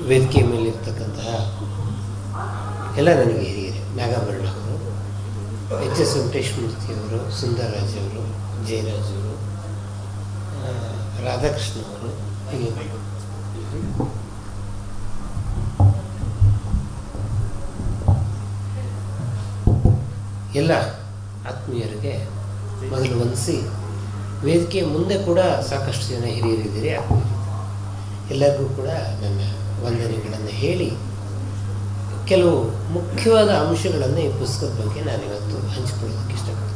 ವೇದಿಕೆ ಮೇಲಿರ್ತಕ್ಕಂತಹ ಎಲ್ಲ ನನಗೆ ಹಿರಿಯರೆ ನಾಗಾಭರಣ ಅವರು ಎಚ್ ಎಸ್ ವೆಂಕಟೇಶ್ಮೂರ್ತಿಯವರು ಸುಂದರರಾಜ್ ಅವರು ಜಯರಾಜ್ ಅವರು ಆ, ರಾಧಾಕೃಷ್ಣ ಅವರು ಹೀಗೆ ಎಲ್ಲ ಆತ್ಮೀಯರಿಗೆ ಮೊದಲು ವಂದಿಸಿ ವೇದಿಕೆ ಮುಂದೆ ಕೂಡ ಸಾಕಷ್ಟು ಜನ ಹಿರಿಯರಿದ್ದೀರಿ ಆತ್ಮೀಯರು ಎಲ್ಲರಿಗೂ ಕೂಡ ನನ್ನ ವಂದನೆಗಳನ್ನು ಹೇಳಿ ಕೆಲವು ಮುಖ್ಯವಾದ ಅಂಶಗಳನ್ನು ಈ ಪುಸ್ತಕದ ಬಗ್ಗೆ ನಾನಿವತ್ತು ಹಂಚಿಕೊಳ್ಳೋದಕ್ಕೆ ಇಷ್ಟಪಡ್ತೀನಿ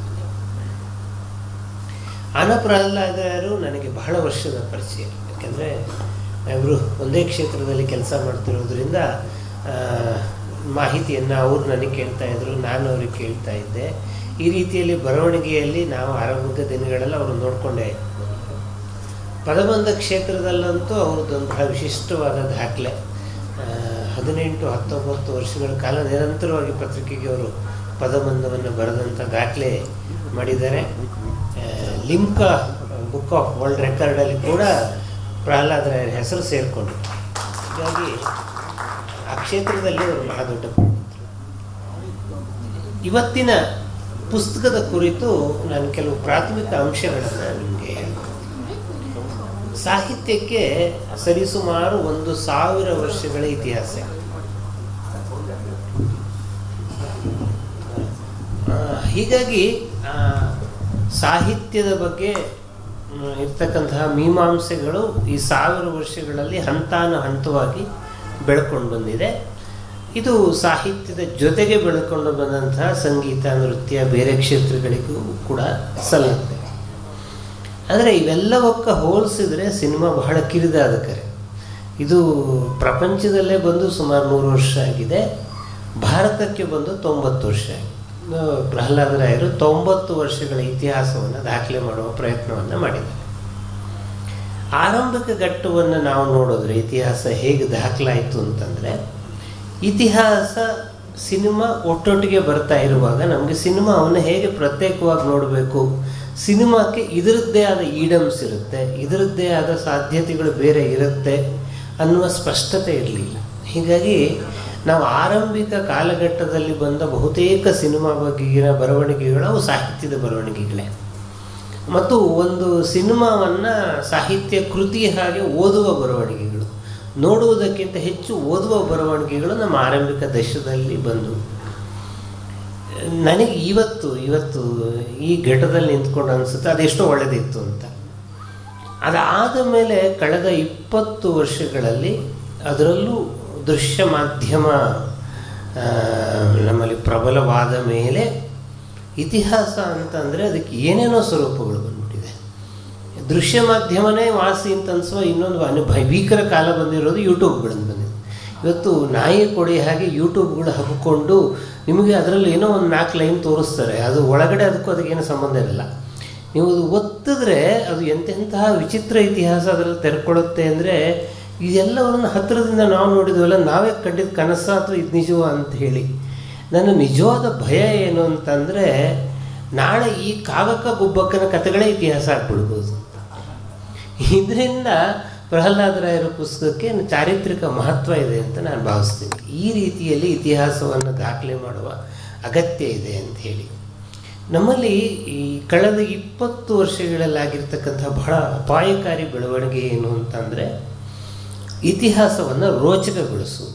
ಆನ ಪ್ರಹ್ಲಾದರು ನನಗೆ ಬಹಳ ವರ್ಷದ ಪರಿಚಯ ಯಾಕೆಂದರೆ ಅವರು ಒಂದೇ ಕ್ಷೇತ್ರದಲ್ಲಿ ಕೆಲಸ ಮಾಡ್ತಿರೋದ್ರಿಂದ ಆ, ಮಾಹಿತಿಯನ್ನು ಅವರು ನನಗೆ ಕೇಳ್ತಾ ಇದ್ರು ನಾನು ಅವ್ರಿಗೆ ಕೇಳ್ತಾ ಇದ್ದೆ ಈ ರೀತಿಯಲ್ಲಿ ಬರವಣಿಗೆಯಲ್ಲಿ ನಾವು ಆರಂಭಿಕ ದಿನಗಳಲ್ಲಿ ಅವರು ನೋಡಿಕೊಂಡೇ ಪದಬಂಧ ಕ್ಷೇತ್ರದಲ್ಲಂತೂ ಅವ್ರದ್ದೊಂದು ಬಹಳ ವಿಶಿಷ್ಟವಾದ ದಾಖಲೆ ಆ, ಹದಿನೆಂಟು ಹತ್ತೊಂಬತ್ತು ವರ್ಷಗಳ ಕಾಲ ನಿರಂತರವಾಗಿ ಪತ್ರಿಕೆಗೆ ಅವರು ಪದಬಂಧವನ್ನು ಬರೆದಂಥ ದಾಖಲೆ ಮಾಡಿದ್ದಾರೆ ಆ, ಲಿಮ್ಕಾ ಬುಕ್ ಆಫ್ ವರ್ಲ್ಡ್ ರೆಕಾರ್ಡಲ್ಲಿ ಕೂಡ ಪ್ರಹ್ಲಾದ್ ರಾಯರ ಹೆಸರು ಸೇರಿಕೊಂಡು ಹೀಗಾಗಿ ಆ ಕ್ಷೇತ್ರದಲ್ಲಿ ಅವರು ಬಹಳ ದೊಡ್ಡ ಪಂಡಿತರು ಇವತ್ತಿನ ಪುಸ್ತಕದ ಕುರಿತು ನಾನು ಕೆಲವು ಪ್ರಾಥಮಿಕ ಅಂಶಗಳನ್ನು ನಿಮಗೆ ಸಾಹಿತ್ಯಕ್ಕೆ ಸರಿಸುಮಾರು ಒಂದು ಸಾವಿರ ವರ್ಷಗಳ ಇತಿಹಾಸ ಆ, ಹೀಗಾಗಿ ಆ, ಸಾಹಿತ್ಯದ ಬಗ್ಗೆ ಮ್, ಇರ್ತಕ್ಕಂತಹ ಮೀಮಾಂಸೆಗಳು ಈ ಸಾವಿರ ವರ್ಷಗಳಲ್ಲಿ ಹಂತಾನು ಹಂತವಾಗಿ ಬೆಳ್ಕೊಂಡು ಬಂದಿದೆ ಇದು ಸಾಹಿತ್ಯದ ಜೊತೆಗೆ ಬೆಳ್ಕೊಂಡು ಬಂದಂತಹ ಸಂಗೀತ ನೃತ್ಯ ಬೇರೆ ಕ್ಷೇತ್ರಗಳಿಗೂ ಕೂಡ ಸಲ್ಲುತ್ತೆ ಆದರೆ ಇವೆಲ್ಲವಕ್ಕ ಹೋಲಿಸಿದ್ರೆ ಸಿನಿಮಾ ಬಹಳ ಕಿರಿದಾದ ಕರೆ ಇದು ಪ್ರಪಂಚದಲ್ಲೇ ಬಂದು ಸುಮಾರು ನೂರು ವರ್ಷ ಆಗಿದೆ ಭಾರತಕ್ಕೆ ಬಂದು ತೊಂಬತ್ತು ವರ್ಷ ಆಗಿದೆ ಆ, ಪ್ರಹ್ಲಾದ ರಾಯರು ತೊಂಬತ್ತು ವರ್ಷಗಳ ಇತಿಹಾಸವನ್ನು ದಾಖಲೆ ಮಾಡುವ ಪ್ರಯತ್ನವನ್ನು ಮಾಡಿದ್ದಾರೆ ಆರಂಭಿಕ ಘಟ್ಟವನ್ನು ನಾವು ನೋಡಿದ್ರೆ ಇತಿಹಾಸ ಹೇಗೆ ದಾಖಲಾಯಿತು ಅಂತಂದರೆ ಇತಿಹಾಸ ಸಿನಿಮಾ ಒಟ್ಟೊಟ್ಟಿಗೆ ಬರ್ತಾ ಇರುವಾಗ ನಮಗೆ ಸಿನಿಮಾವನ್ನು ಹೇಗೆ ಪ್ರತ್ಯೇಕವಾಗಿ ನೋಡಬೇಕು ಸಿನಿಮಾಕ್ಕೆ ಇದರದ್ದೇ ಆದ ಈಡಮ್ಸ್ ಇರುತ್ತೆ ಇದರದ್ದೇ ಆದ ಸಾಧ್ಯತೆಗಳು ಬೇರೆ ಇರುತ್ತೆ ಅನ್ನುವ ಸ್ಪಷ್ಟತೆ ಇರಲಿಲ್ಲ ಹೀಗಾಗಿ ನಾವು ಆರಂಭಿಕ ಕಾಲಘಟ್ಟದಲ್ಲಿ ಬಂದ ಬಹುತೇಕ ಸಿನಿಮಾ ಬಗೆಗಿನ ಬರವಣಿಗೆಗಳು ಅವು ಸಾಹಿತ್ಯದ ಬರವಣಿಗೆಗಳೇ ಮತ್ತು ಒಂದು ಸಿನಿಮಾವನ್ನು ಸಾಹಿತ್ಯ ಕೃತಿ ಹಾಗೆ ಓದುವ ಬರವಣಿಗೆಗಳು ನೋಡುವುದಕ್ಕಿಂತ ಹೆಚ್ಚು ಓದುವ ಬರವಣಿಗೆಗಳು ನಮ್ಮ ಆರಂಭಿಕ ದಶದಲ್ಲಿ ಬಂದವು ನನಗೆ ಇವತ್ತು ಇವತ್ತು ಈ ಘಟ್ಟದಲ್ಲಿ ನಿಂತ್ಕೊಂಡು ಅನಿಸುತ್ತೆ ಅದೆಷ್ಟೋ ಒಳ್ಳೆದಿತ್ತು ಅಂತ ಅದಾದ ಮೇಲೆ ಕಳೆದ ಇಪ್ಪತ್ತು ವರ್ಷಗಳಲ್ಲಿ ಅದರಲ್ಲೂ ದೃಶ್ಯ ಮಾಧ್ಯಮ ಆ, ನಮ್ಮಲ್ಲಿ ಪ್ರಬಲವಾದ ಮೇಲೆ ಇತಿಹಾಸ ಅಂತಂದರೆ ಅದಕ್ಕೆ ಏನೇನೋ ಸ್ವರೂಪಗಳು ಬಂದ್ಬಿಟ್ಟಿದೆ ದೃಶ್ಯ ಮಾಧ್ಯಮನೇ ವಾಸಿ ಅಂತ ಅನಿಸುವ ಇನ್ನೊಂದು ಅನು ಭೀಕರ ಕಾಲ ಬಂದಿರೋದು ಯೂಟ್ಯೂಬ್ಗಳಿಂದ ಬಂದಿದೆ ಇವತ್ತು ನಾಯಿ ಕೊಡಿ ಹಾಗೆ ಯೂಟ್ಯೂಬ್ಗಳು ಹಾಕಿಕೊಂಡು ನಿಮಗೆ ಅದರಲ್ಲಿ ಏನೋ ಒಂದು ನಾಲ್ಕು ಲೈನ್ ತೋರಿಸ್ತಾರೆ ಅದು ಒಳಗಡೆ ಅದಕ್ಕೂ ಅದಕ್ಕೇನು ಸಂಬಂಧ ಇರಲ್ಲ ನೀವು ಅದು ಒತ್ತಿದ್ರೆ ಅದು ಎಂತೆಂತಹ ವಿಚಿತ್ರ ಇತಿಹಾಸ ಅದರಲ್ಲಿ ತೆರ್ಕೊಳ್ಳುತ್ತೆ ಅಂದರೆ ಇದೆಲ್ಲವನ್ನು ಹತ್ತಿರದಿಂದ ನಾವು ನೋಡಿದ್ವಲ್ಲ ನಾವೇ ಕಂಡಿದ್ದ ಕನಸ ಅಥವಾ ಇದು ನಿಜವ ಅಂತ ಹೇಳಿ ನನ್ನ ನಿಜವಾದ ಭಯ ಏನು ಅಂತಂದರೆ ನಾಳೆ ಈ ಕಾಗಕ್ಕ ಗುಬ್ಬಕ್ಕನ ಕಥೆಗಳೇ ಇತಿಹಾಸ ಆಗ್ಬಿಡ್ಬೋದು ಇದರಿಂದ ಪ್ರಹ್ಲಾದರಾಯರ ಪುಸ್ತಕಕ್ಕೆ ಚಾರಿತ್ರಿಕ ಮಹತ್ವ ಇದೆ ಅಂತ ನಾನು ಭಾವಿಸ್ತೀನಿ ಈ ರೀತಿಯಲ್ಲಿ ಇತಿಹಾಸವನ್ನು ದಾಖಲೆ ಮಾಡುವ ಅಗತ್ಯ ಇದೆ ಅಂತ ಹೇಳಿ ನಮ್ಮಲ್ಲಿ ಈ ಕಳೆದ ಇಪ್ಪತ್ತು ವರ್ಷಗಳಲ್ಲಾಗಿರ್ತಕ್ಕಂಥ ಬಹಳ ಅಪಾಯಕಾರಿ ಬೆಳವಣಿಗೆ ಏನು ಅಂತಂದರೆ ಇತಿಹಾಸವನ್ನು ರೋಚಕಗೊಳಿಸುವುದು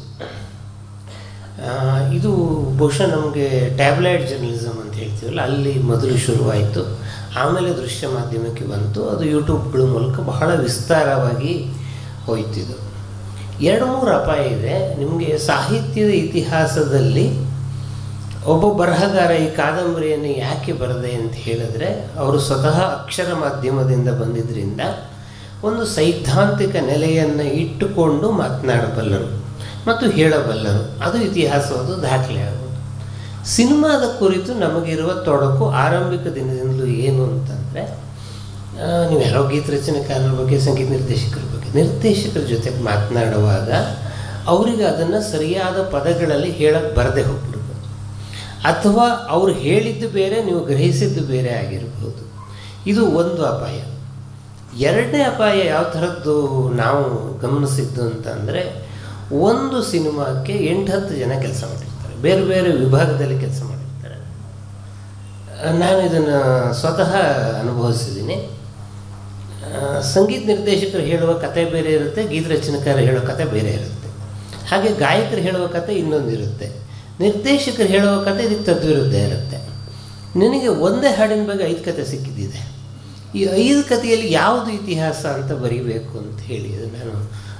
ಆ, ಇದು ಬಹುಶಃ ನಮಗೆ ಟ್ಯಾಬ್ಲಾಯ್ಡ್ ಜರ್ನಲಿಸಮ್ ಅಂತ ಹೇಳ್ತೀವಲ್ಲ ಅಲ್ಲಿ ಮೊದಲು ಶುರುವಾಯಿತು ಆಮೇಲೆ ದೃಶ್ಯ ಮಾಧ್ಯಮಕ್ಕೆ ಬಂತು ಅದು ಯೂಟ್ಯೂಬ್ಗಳ ಮೂಲಕ ಬಹಳ ವಿಸ್ತಾರವಾಗಿ ಹೋಯ್ತಿದ್ದು ಎರಡು ಮೂರು ಅಪಾಯ ಇದೆ ನಿಮಗೆ ಸಾಹಿತ್ಯದ ಇತಿಹಾಸದಲ್ಲಿ ಒಬ್ಬ ಬರಹಗಾರ ಈ ಕಾದಂಬರಿಯನ್ನು ಯಾಕೆ ಬರದೆ ಅಂತ ಹೇಳಿದ್ರೆ ಅವರು ಸ್ವತಃ ಅಕ್ಷರ ಮಾಧ್ಯಮದಿಂದ ಬಂದಿದ್ದರಿಂದ ಒಂದು ಸೈದ್ಧಾಂತಿಕ ನೆಲೆಯನ್ನು ಇಟ್ಟುಕೊಂಡು ಮಾತನಾಡಬಲ್ಲರು ಮತ್ತು ಹೇಳಬಲ್ಲರು ಅದು ಇತಿಹಾಸವಾದ ದಾಖಲೆ ಆಗೋದು ಸಿನಿಮಾದ ಕುರಿತು ನಮಗಿರುವ ತೊಡಕು ಆರಂಭಿಕ ದಿನದಿಂದಲೂ ಏನು ಅಂತಂದರೆ ನೀವು ಯಾರೋ ಗೀತ ರಚನೆಕಾರರ ಬಗ್ಗೆ ಸಂಗೀತ ನಿರ್ದೇಶಕರ ಬಗ್ಗೆ ನಿರ್ದೇಶಕರ ಜೊತೆ ಮಾತನಾಡುವಾಗ ಅವರಿಗೆ ಅದನ್ನು ಸರಿಯಾದ ಪದಗಳಲ್ಲಿ ಹೇಳಕ್ಕೆ ಬರದೆ ಹೋಗ್ಬಿಡ್ಬೋದು ಅಥವಾ ಅವರು ಹೇಳಿದ್ದು ಬೇರೆ ನೀವು ಗ್ರಹಿಸಿದ್ದು ಬೇರೆ ಆಗಿರ್ಬೋದು ಇದು ಒಂದು ಅಪಾಯ ಎರಡನೇ ಅಪಾಯ ಯಾವ ಥರದ್ದು ನಾವು ಗಮನಿಸಿದ್ದು ಅಂತಂದರೆ ಒಂದು ಸಿನಿಮಾಕ್ಕೆ ಎಂಟು ಹತ್ತು ಜನ ಕೆಲಸ ಮಾಡಿರ್ತಾರೆ ಬೇರೆ ಬೇರೆ ವಿಭಾಗದಲ್ಲಿ ಕೆಲಸ ಮಾಡಿರ್ತಾರೆ ನಾನು ಇದನ್ನು ಸ್ವತಃ ಅನುಭವಿಸಿದ್ದೀನಿ ಆ, ಸಂಗೀತ ನಿರ್ದೇಶಕರು ಹೇಳುವ ಕತೆ ಬೇರೆ ಇರುತ್ತೆ ಗೀತ ರಚನೆಕಾರ ಹೇಳೋ ಕತೆ ಬೇರೆ ಇರುತ್ತೆ ಹಾಗೆ ಗಾಯಕರು ಹೇಳುವ ಕತೆ ಇನ್ನೊಂದು ಇರುತ್ತೆ ನಿರ್ದೇಶಕರು ಹೇಳುವ ಕತೆ ಇದಕ್ಕೆ ತದ್ವಿರುದ್ಧ ಇರುತ್ತೆ ನಿನಗೆ ಒಂದೇ ಹಾಡಿನ ಬಗ್ಗೆ ಐದು ಕತೆ ಸಿಕ್ಕಿದ್ದಿದೆ ಈ ಐದು ಕಥೆಯಲ್ಲಿ ಯಾವುದು ಇತಿಹಾಸ ಅಂತ ಬರೀಬೇಕು ಅಂತ ಹೇಳಿ ಇದು ನಾನು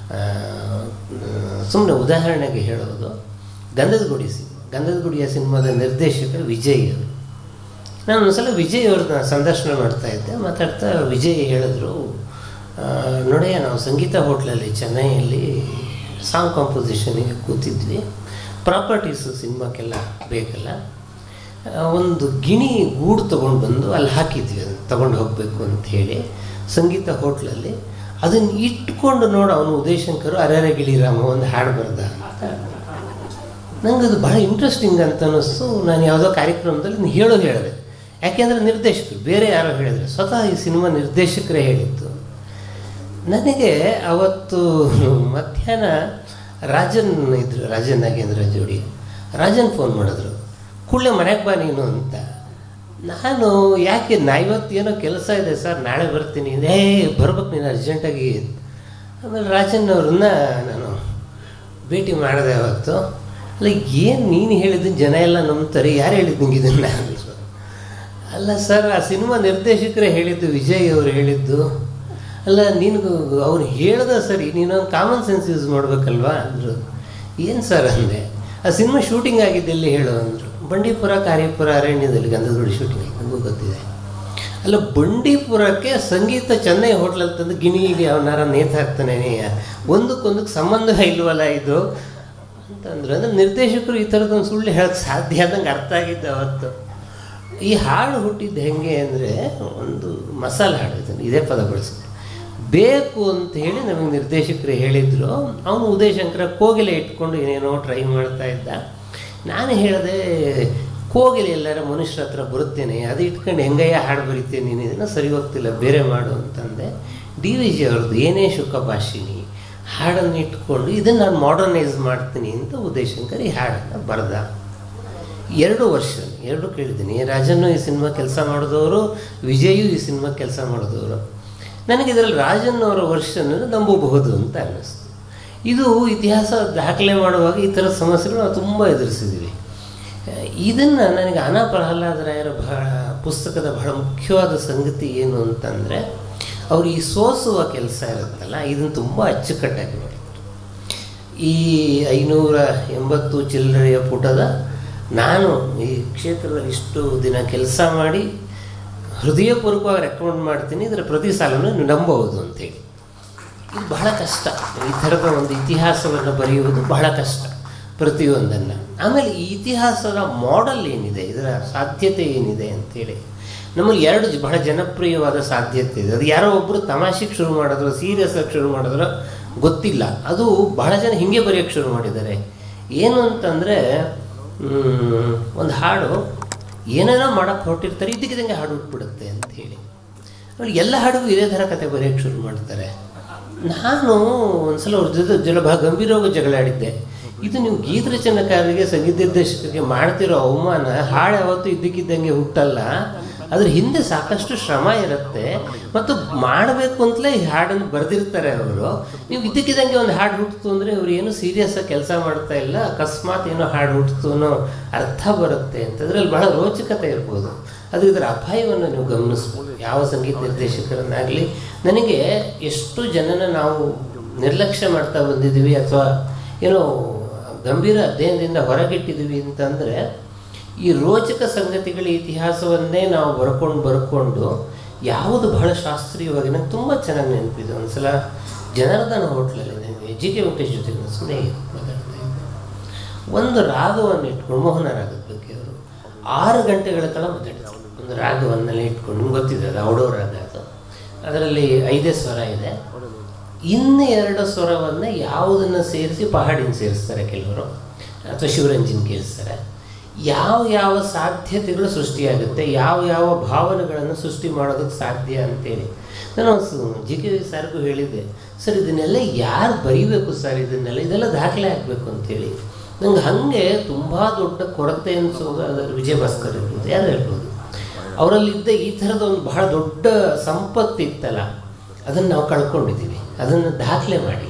ಸುಮ್ಮನೆ ಉದಾಹರಣೆಗೆ ಹೇಳೋದು ಗಂಧದ ಗುಡಿ ಸಿನಿಮಾ ಗಂಧದ ಗುಡಿಯ ಸಿನಿಮಾದ ನಿರ್ದೇಶಕ ವಿಜಯ್ ಅವರು ನಾನು ಒಂದ್ಸಲ ವಿಜಯ್ ಅವ್ರನ್ನ ಸಂದರ್ಶನ ಮಾಡ್ತಾ ಇದ್ದೆ ಮಾತಾಡ್ತಾ ವಿಜಯ್ ಹೇಳಿದ್ರು ಆ, ನೋಡಯ್ಯ ನಾವು ಸಂಗೀತ ಹೋಟ್ಲಲ್ಲಿ ಚೆನ್ನೈಯಲ್ಲಿ ಸಾಂಗ್ ಕಾಂಪೋಸಿಷನಿಗೆ ಕೂತಿದ್ವಿ ಪ್ರಾಪರ್ಟೀಸು ಸಿನಿಮಾಕ್ಕೆಲ್ಲ ಬೇಕಲ್ಲ ಆ, ಒಂದು ಗಿಣಿ ಗೂಡು ತೊಗೊಂಡು ಬಂದು ಅಲ್ಲಿ ಹಾಕಿದ್ವಿ ಅದನ್ನು ತೊಗೊಂಡು ಹೋಗಬೇಕು ಅಂತ ಹೇಳಿ ಸಂಗೀತ ಹೋಟ್ಲಲ್ಲಿ ಅದನ್ನು ಇಟ್ಕೊಂಡು ನೋಡು ಅವನು ಉದಯಶಂಕರ್ ಅರರೆ ಗಿಳಿರಾಮ ಒಂದು ಹಾಡು ಬರ್ದ ಅಂತ ನಂಗೆ ಅದು ಭಾಳ ಇಂಟ್ರೆಸ್ಟಿಂಗ್ ಅಂತ ಅನ್ನಿಸ್ತು ನಾನು ಯಾವುದೋ ಕಾರ್ಯಕ್ರಮದಲ್ಲಿ ನೀನು ಹೇಳೋ ಹೇಳಿದೆ ಯಾಕೆಂದರೆ ನಿರ್ದೇಶಕರು ಬೇರೆ ಯಾರೋ ಹೇಳಿದ್ರೆ ಸ್ವತಃ ಈ ಸಿನಿಮಾ ನಿರ್ದೇಶಕರೇ ಹೇಳಿದ್ದು ನನಗೆ ಅವತ್ತು ಮಧ್ಯಾಹ್ನ ರಾಜನ್ ಇದ್ರು ರಾಜನ್ ನಾಗೇಂದ್ರ ಜೋಡಿ ರಾಜನ್ ಫೋನ್ ಮಾಡಿದ್ರು ಕೂಡಲೇ ಮನೆಗೆ ಬಾ ನೀನು ಅಂತ ನಾನು ಯಾಕೆ ನಾ ಇವತ್ತು ಏನೋ ಕೆಲಸ ಇದೆ ಸರ್ ನಾಳೆ ಬರ್ತೀನಿ ಏ ಬರ್ಬೇಕು ನೀನು ಅರ್ಜೆಂಟಾಗಿ ಆಮೇಲೆ ರಾಜನ್ ಅವ್ರನ್ನ ನಾನು ಭೇಟಿ ಮಾಡಿದೆ ಅವತ್ತು ಅಲ್ಲ ಏನು ನೀನು ಹೇಳಿದ್ದು ಜನ ಎಲ್ಲ ನಂಬ್ತಾರೆ ಯಾರು ಹೇಳಿದ್ದು ನಿಂಗೆ ಇದನ್ನು ಅಲ್ಲ ಸರ್ ಆ ಸಿನಿಮಾ ನಿರ್ದೇಶಕರೇ ಹೇಳಿದ್ದು ವಿಜಯ್ ಅವರು ಹೇಳಿದ್ದು ಅಲ್ಲ ನೀನು ಅವ್ರು ಹೇಳ್ದ ಸರಿ ನೀನೊಂದು ಕಾಮನ್ ಸೆನ್ಸ್ ಯೂಸ್ ಮಾಡ್ಬೇಕಲ್ವಾ ಅಂದರು ಏನು ಸರ್ ಅಂದೆ ಆ ಸಿನಿಮಾ ಶೂಟಿಂಗ್ ಆಗಿದ್ದು ಎಲ್ಲಿ ಹೇಳು ಅಂದರು ಬಂಡೀಪುರ ಕಾರ್ಯಪುರ ಅರಣ್ಯದಲ್ಲಿ ಗಂಧದಗುಡಿ ಶೂಟಿಂಗ್ ಆಗಿ ನನಗೂ ಗೊತ್ತಿದೆ ಅಲ್ಲ ಬಂಡೀಪುರಕ್ಕೆ ಸಂಗೀತ ಚೆನ್ನೈ ಹೋಟ್ಲಲ್ಲಿ ತಂದು ಗಿಣಿಗೆ ಅವನಾರ ನೇತು ಹಾಕ್ತಾನೆ ಒಂದಕ್ಕೊಂದಕ್ಕೆ ಸಂಬಂಧ ಇಲ್ವಲ್ಲ ಇದು ಅಂತಂದ್ರೆ ಅಂದರೆ ನಿರ್ದೇಶಕರು ಈ ಥರದೊಂದು ಸುಳ್ಳು ಹೇಳಕ್ಕೆ ಸಾಧ್ಯ ಆದಂಗೆ ಅರ್ಥ ಆಗಿದ್ದೆ ಅವತ್ತು ಈ ಹಾಡು ಹುಟ್ಟಿದ್ದು ಹೆಂಗೆ ಅಂದರೆ ಒಂದು ಮಸಾಲೆ ಹಾಡು ಇದನ್ನು ಇದೇ ಪದ ಬಳಸ್ಕೊಂಡು ಬೇಕು ಅಂತ ಹೇಳಿ ನಮಗೆ ನಿರ್ದೇಶಕರು ಹೇಳಿದರು ಅವನು ಉದಯಶಂಕರ ಕೋಗಿಲೆ ಇಟ್ಕೊಂಡು ಏನೇನೋ ಟ್ರೈ ಮಾಡ್ತಾ ಇದ್ದ ನಾನು ಹೇಳಿದೆ ಕೋಗಿಲೆ ಎಲ್ಲರ ಮನುಷ್ಯರ ಹತ್ರ ಬರುತ್ತೇನೆ ಅದು ಇಟ್ಕೊಂಡು ಹೆಂಗಯ್ಯ ಹಾಡು ಬರಿತೇನೆ ನೀನು ಇದನ್ನು ಸರಿ ಹೋಗ್ತಿಲ್ಲ ಬೇರೆ ಮಾಡು ಅಂತಂದೆ ಡಿ ವಿ ಜಿ ಅವ್ರದ್ದು ಏನೇ ಶುಕ ಭಾಷಿಣಿ ಹಾಡನ್ನು ಇಟ್ಕೊಂಡು ಇದನ್ನು ನಾನು ಮಾಡರ್ನೈಸ್ ಮಾಡ್ತೀನಿ ಅಂತ ಉದಯಶಂಕರ್ ಈ ಹಾಡನ್ನು ಬರೆದ ಎರಡು ವರ್ಷ ಎರಡು ಕೇಳಿದ್ದೀನಿ ರಾಜನ್ನು ಈ ಸಿನಿಮಾ ಕೆಲಸ ಮಾಡಿದವರು ವಿಜಯು ಈ ಸಿನಿಮಾ ಕೆಲಸ ಮಾಡಿದವರು ನನಗೆ ಇದರಲ್ಲಿ ರಾಜನ್ ಅವರ ವರ್ಷವನ್ನು ನಂಬಬಹುದು ಅಂತ ಅನ್ನಿಸ್ತು ಇದು ಇತಿಹಾಸ ದಾಖಲೆ ಮಾಡುವಾಗ ಈ ಥರದ ಸಮಸ್ಯೆಗಳು ನಾವು ತುಂಬ ಎದುರಿಸಿದ್ದೀವಿ ಇದನ್ನು ನನಗೆ ಅನಾ ಪ್ರಹ್ಲಾದರಾಯರ ಬಹಳ ಪುಸ್ತಕದ ಬಹಳ ಮುಖ್ಯವಾದ ಸಂಗತಿ ಏನು ಅಂತಂದರೆ ಅವರು ಈ ಸೋಸುವ ಕೆಲಸ ಇರುತ್ತಲ್ಲ ಇದನ್ನು ತುಂಬ ಅಚ್ಚುಕಟ್ಟಾಗಿ ಮಾಡಿದ್ರು ಈ ಐನೂರ ಎಂಬತ್ತು ಚಿಲ್ಲರೆಯ ಪುಟದ ನಾನು ಈ ಕ್ಷೇತ್ರದಲ್ಲಿ ಇಷ್ಟು ದಿನ ಕೆಲಸ ಮಾಡಿ ಹೃದಯಪೂರ್ವಕವಾಗಿ ರೆಕಮೆಂಡ್ ಮಾಡ್ತೀನಿ ಇದರ ಪ್ರತಿ ಸಾಲನ್ನು ನೀವು ನಂಬಬಹುದು ಅಂತೇಳಿ ಇದು ಬಹಳ ಕಷ್ಟ ಈ ಥರದ ಒಂದು ಇತಿಹಾಸವನ್ನು ಬರೆಯುವುದು ಬಹಳ ಕಷ್ಟ ಪ್ರತಿಯೊಂದನ್ನು ಆಮೇಲೆ ಈ ಇತಿಹಾಸದ ಮಾಡೆಲ್ ಏನಿದೆ ಇದರ ಸಾಧ್ಯತೆ ಏನಿದೆ ಅಂತೇಳಿ ನಮ್ಮಲ್ಲಿ ಎರಡು ಜ- ಬಹಳ ಜನಪ್ರಿಯವಾದ ಸಾಧ್ಯತೆ ಇದೆ ಅದು ಯಾರೋ ಒಬ್ಬರು ತಮಾಷೆಗೆ ಶುರು ಮಾಡಿದ್ರು ಸೀರಿಯಸ್ ಆಗಿ ಶುರು ಮಾಡಿದ್ರು ಗೊತ್ತಿಲ್ಲ ಅದು ಬಹಳ ಜನ ಹಿಂಗೆ ಬರೆಯೋಕ್ಕೆ ಶುರು ಮಾಡಿದ್ದಾರೆ ಏನು ಅಂತಂದರೆ ಒಂದು ಹಾಡು ಏನೇನೋ ಮಾಡೋಕ್ಕೆ ಹೊರಟಿರ್ತಾರೆ ಇದ್ದಕ್ಕಿದ್ದಂಗೆ ಹಾಡು ಹುಟ್ಬಿಡುತ್ತೆ ಅಂತ ಹೇಳಿ ನೋಡಿ ಎಲ್ಲ ಹಾಡಿಗೂ ಇದೇ ಥರ ಕತೆ ಬರೆಯೋಕ್ಕೆ ಶುರು ಮಾಡ್ತಾರೆ ನಾನು ಒಂದ್ಸಲ ಅವ್ರ ಜೊತೆ ಜಲ ಬಹಳ ಗಂಭೀರವಾಗಿ ಜಗಳ ಆಡಿದ್ದೆ ಇದು ನೀವು ಗೀತ ರಚನೆಕಾರರಿಗೆ ಸಂಗೀತ ನಿರ್ದೇಶಕರಿಗೆ ಮಾಡ್ತಿರೋ ಅವಮಾನ ಹಾಡು ಯಾವತ್ತೂ ಇದ್ದಕ್ಕಿದ್ದಂಗೆ ಹುಟ್ಟಲ್ಲ ಅದ್ರ ಹಿಂದೆ ಸಾಕಷ್ಟು ಶ್ರಮ ಇರುತ್ತೆ ಮತ್ತು ಮಾಡಬೇಕು ಅಂತಲೇ ಈ ಹಾಡನ್ನು ಬರೆದಿರ್ತಾರೆ ಅವರು ನೀವು ಇದ್ದಕ್ಕಿದ್ದಂಗೆ ಒಂದು ಹಾಡು ಹುಟ್ಟಿತು ಅಂದರೆ ಇವ್ರು ಏನು ಸೀರಿಯಸ್ ಆಗಿ ಕೆಲಸ ಮಾಡ್ತಾ ಇಲ್ಲ ಅಕಸ್ಮಾತ್ ಏನೋ ಹಾಡು ಹುಟ್ಟಿತು ಅನ್ನೋ ಅರ್ಥ ಬರುತ್ತೆ ಅಂತ ಅದ್ರಲ್ಲಿ ಬಹಳ ರೋಚಕತೆ ಇರ್ಬೋದು ಅದು ಇದರ ಅಪಾಯವನ್ನು ನೀವು ಗಮನಿಸ್ಬೋದು ಯಾವ ಸಂಗೀತ ನಿರ್ದೇಶಕರನ್ನಾಗಲಿ ನನಗೆ ಎಷ್ಟು ಜನನ ನಾವು ನಿರ್ಲಕ್ಷ್ಯ ಮಾಡ್ತಾ ಬಂದಿದ್ದೀವಿ ಅಥವಾ ಏನೋ ಗಂಭೀರ ಅಧ್ಯಯನದಿಂದ ಹೊರಗಿಟ್ಟಿದ್ದೀವಿ ಅಂತಂದರೆ ಈ ರೋಚಕ ಸಂಗತಿಗಳ ಇತಿಹಾಸವನ್ನೇ ನಾವು ಬರ್ಕೊಂಡು ಬರ್ಕೊಂಡು ಯಾವುದು ಬಹಳ ಶಾಸ್ತ್ರೀಯವಾಗಿ ನಂಗೆ ತುಂಬ ಚೆನ್ನಾಗಿ ನೆನಪಿದೆ ಒಂದ್ಸಲ ಜನಾರ್ದನ ಹೋಟ್ಲಲ್ಲಿ ನನಗೆ ಜಿ ಕೆ ವೆಂಕಟೇಶ್ ಜೊತೆ ನಾನು ಸ್ನೇಹಿತ ಮಾತಾಡ್ತಾ ಇದ್ದೆ ಒಂದು ರಾಗವನ್ನು ಇಟ್ಕೊಂಡು ಮೋಹನ ರಾಗದ ಬಗ್ಗೆ ಅವರು ಆರು ಗಂಟೆಗಳ ಕಾಲ ಮಾತಾಡ್ತಾರೆ ಒಂದು ರಾಗವನ್ನೆಲ್ಲ ಇಟ್ಕೊಂಡು ನಿಮ್ಗೆ ಗೊತ್ತಿದೆ ಅದು ಔಡೋ ರಾಗ ಅದು ಅದರಲ್ಲಿ ಐದೇ ಸ್ವರ ಇದೆ ಇನ್ನು ಎರಡು ಸ್ವರವನ್ನು ಯಾವುದನ್ನು ಸೇರಿಸಿ ಪಹಾಡಿನ ಸೇರಿಸ್ತಾರೆ ಕೆಲವರು ಅಥವಾ ಶಿವರಂಜನ್ ಕೇಳಿಸ್ತಾರೆ ಯಾವ ಯಾವ ಸಾಧ್ಯತೆಗಳು ಸೃಷ್ಟಿಯಾಗುತ್ತೆ ಯಾವ ಯಾವ ಭಾವನೆಗಳನ್ನು ಸೃಷ್ಟಿ ಮಾಡೋದಕ್ಕೆ ಸಾಧ್ಯ ಅಂತೇಳಿ ನಾನು ಜಿ ಕೆ ವಿ ಸರ್ಗೂ ಹೇಳಿದ್ದೆ ಸರ್ ಇದನ್ನೆಲ್ಲ ಯಾರು ಬರೀಬೇಕು ಸರ್ ಇದನ್ನೆಲ್ಲ ಇದೆಲ್ಲ ದಾಖಲೆ ಆಗಬೇಕು ಅಂತೇಳಿ ನಂಗೆ ಹಾಗೆ ತುಂಬ ದೊಡ್ಡ ಕೊರತೆ ಅನಿಸೋದು ಅದರ ವಿಜಯ ಭಾಸ್ಕರ್ ಇರ್ಬೋದು ಯಾರು ಹೇಳ್ಬೋದು ಅವರಲ್ಲಿದ್ದ ಈ ಥರದ ಒಂದು ಬಹಳ ದೊಡ್ಡ ಸಂಪತ್ತಿತ್ತಲ್ಲ ಅದನ್ನು ನಾವು ಕಳ್ಕೊಂಡಿದ್ದೀವಿ ಅದನ್ನು ದಾಖಲೆ ಮಾಡಿಲ್ಲ